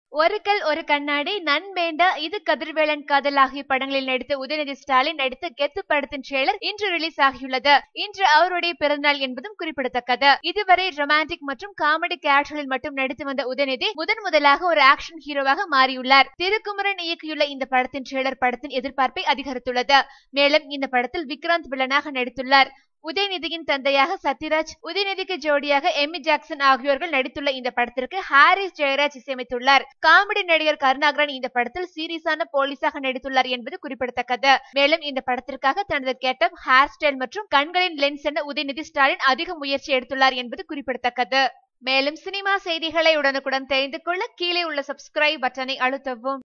ஒரு கல் ஒரு கண்ணாடி நண்பேண்டா இது கதிர்வேலன் காதல் ஆகிய படங்களில் நடித்த உதயநிதி ஸ்டாலின் நடித்த கெத்து படத்தின் ட்ரெய்லர் இன்று ரிலீஸ் ஆகியுள்ளது இன்று அவருடைய பிறந்தநாள் என்பதும் குறிப்பிடத்தக்கது இதுவரை ரொமான்டிக் மற்றும் காமெடி கேரக்டர்களில் மட்டும் நடித்து வந்த உதயநிதி முதன் முதலாக ஒரு ஆக்ஷன் ஹீரோவாக மாறியுள்ளார் திருக்குமரன் இயக்கியுள்ள இந்த படத்தின் ட்ரெய்லர் படத்தின் எதிர்பார்ப்பை அதிகரித்துள்ளது மேலும் இந்த படத்தில் விக்ராந்த் வில்லனாக நடித்துள்ளார் உதயநிதியின் தந்தையாக சத்யராஜ் உதயநிதிக்கு ஜோடியாக எமி ஜாக்சன் ஆகியோர்கள் நடித்துள்ள இந்த படத்திற்கு ஹாரிஸ் ஜெயராஜ் இசையமைத்துள்ளார் காமெடி நடிகர் கருணாகரன் இந்த படத்தில் சீரியஸான போலீஸாக நடித்துள்ளார் என்பது குறிப்பிடத்தக்கது மேலும் இந்த படத்திற்காக தனது கெட்டப் ஹேர் ஸ்டைல் மற்றும் கண்களின் லென்ஸ் என உதயநிதி ஸ்டாலின் அதிக முயற்சி எடுத்துள்ளார் என்பது குறிப்பிடத்தக்கது மேலும் சினிமா செய்திகளை உடனுக்குடன் தெரிந்து கொள்ள கீழே உள்ள சப்ஸ்கிரைப் பட்டனை அழுத்தவும்